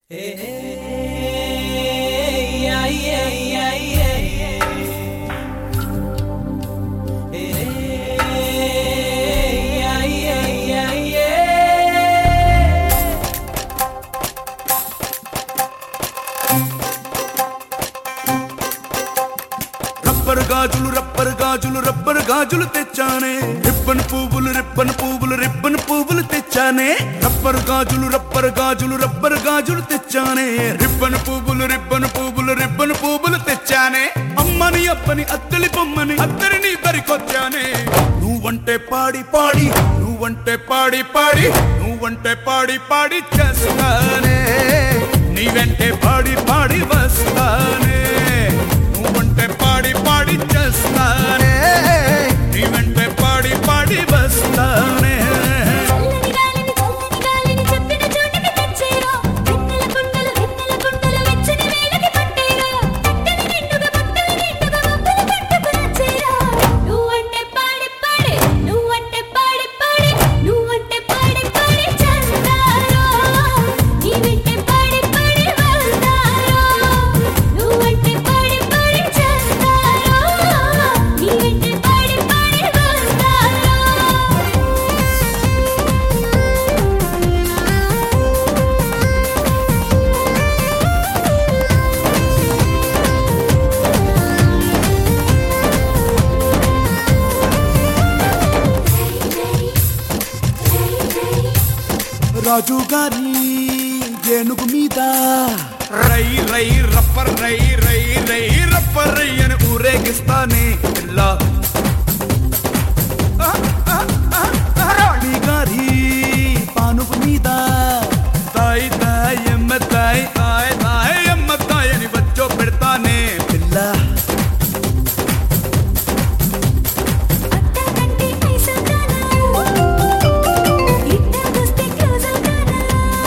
rubber గాజులు rubber గాజులు rubber గాజులు తెచ్చానే రిబ్బన్ పువ్వులు రిబ్బన్ పువ్వులు రిబ్బన్ పువ్వులు తెచ్చానే రబ్బరు గాజులు రబ్బరు గాజులు రబ్బరు గాజులు తెచ్చానే రిబ్బన్ పువ్వులు రిబ్బన్ పువ్వులు రిబ్బన్ పువ్వులు తెచ్చానే అమ్మని అప్పని అత్తలి బొమ్మని అత్తరిని బరికొచ్చానే నువ్వంటే పాడి పాడి నువ్వంటే పాడి పాడి నువ్వంటే పాడి పాడి చేస్తానే నీ వెంటే పాడి పాడి వస్తానే నువ్వంటే పాడి పాడి చేస్తానే నీ వెంటే పాడి పాడి వస్తానే చల్లని గాలిని చల్లని గాలిని చెప్పిన చోటికి తెచ్చేరా వెన్నెల కుండలు వెన్నెల కుండలు వెచ్చని వేళకి పట్టేరా పట్టెల నిండుగా పట్టెల నిండుగా మబ్బులు పట్టుకుని వచ్చేరా నువ్వంటే పాడి పాడి నువ్వంటే పాడి పాడి నువ్వంటే పాడి పాడి చేస్తారా నీ వెంటే పాడి పాడి వస్తారా నువ్వంటే పాడి పాడి చేస్తారా నీ వెంటే పాడి పాడి వస్తారా రాజు గారి ఏనుగు మీద రై రై రప్పర్ రై రై రై రప్పర్ రై అని ఊరేగిస్తానే ఇలా రాణి గారి పానుపు మీద తాయి తాయి ఎమ్మ తాయి తాయి తాయి ఎమ్మ తాయి అని వచ్చో పెడతానే పిల్ల అట్టకంటే ఐసవుతానా ఇట్టకొస్తే క్లోజ్ అవుతానా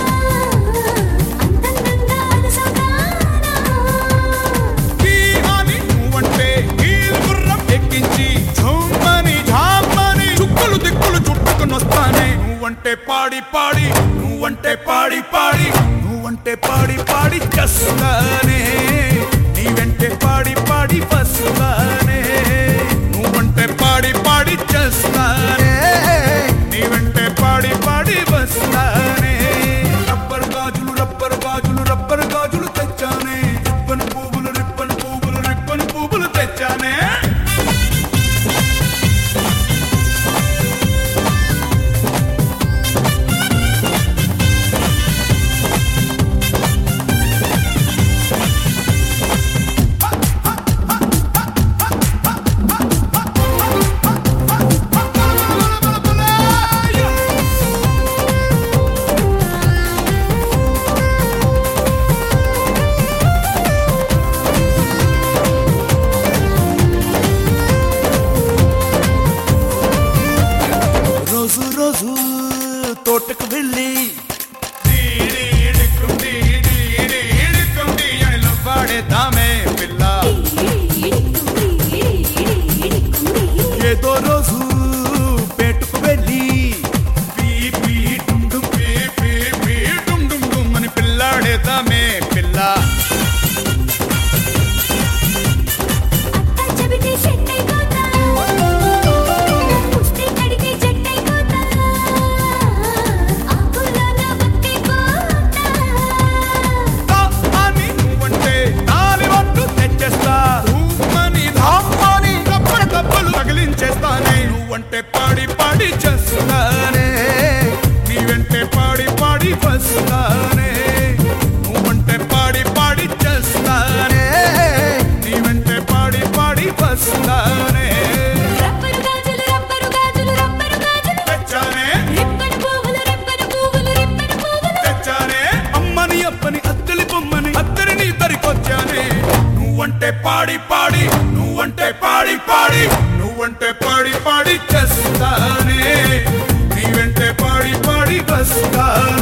అంతంతంగా అలసవుతానా ఈ అని నువ్వంటే కీలు గుర్రం ఎక్కించి ఝుమ్మని ఝామ్మని చుక్కలు దిక్కులు చుట్టుకుని వస్తానే నువ్వంటే పాడి పాడి నువ్వంటే పాడి పాడి నువ్వంటే పాడి పాడి చేస్తానే నీ వెంటే పాడి పాడి వస్తానే నువ్వంటే పాడి పాడి చేస్తానే నీ వెంటే పాడి పాడి వస్తానే రబ్బరు గాజులు రబ్బరు గాజులు రబ్బరు గాజులు తెచ్చానే రిబ్బన్ పువ్వులు రిబ్బన్ పువ్వులు రిబ్బన్ పువ్వులు తెచ్చానే రోజు రోజు తోటకు వెళ్ళి పాడేద్దామే పిల్ల ఏదో రోజు పేటుకు వెళ్ళి పీ పీ డుమ్ డుమ్ పీ పీ పీ డుమ్ డుమ్ డుమ్ అని పిల్లాడేద్దామే పిల్ల చెబితే షెట్ అయిపోతా పుష్టి కడితే జట్ అయిపోతా ఆకులోన బుట్టిపోతా అని నువ్వంటే తాలిబట్టు తెచ్చేస్తా ఊమని ధామ్మని కప్పలు కప్పలు తగిలించేస్తానే నువ్వంటే పాడి పాడి చేస్తానే నీ వెంటే పాడి పాడి వస్తానే నువ్వంటే పాడి పాడి చేస్తానే నీ వెంటే పాడి పాడి వస్తానే రబ్బరు గాజులు రబ్బరు గాజులు రబ్బరు గాజులు తెచ్చానే రిబ్బన్ పువ్వులు రిబ్బన్ పువ్వులు రిబ్బన్ పువ్వులు తెచ్చానే అమ్మని అప్పని అత్తలి బొమ్మని అత్తరిని తరికొచ్చానే నువ్వంటే పాడి పాడి నువ్వంటే పాడి పాడి నువ్వంటే పాడి పాడి చేస్తానే నీ వెంటే పాడి పాడి వస్తానే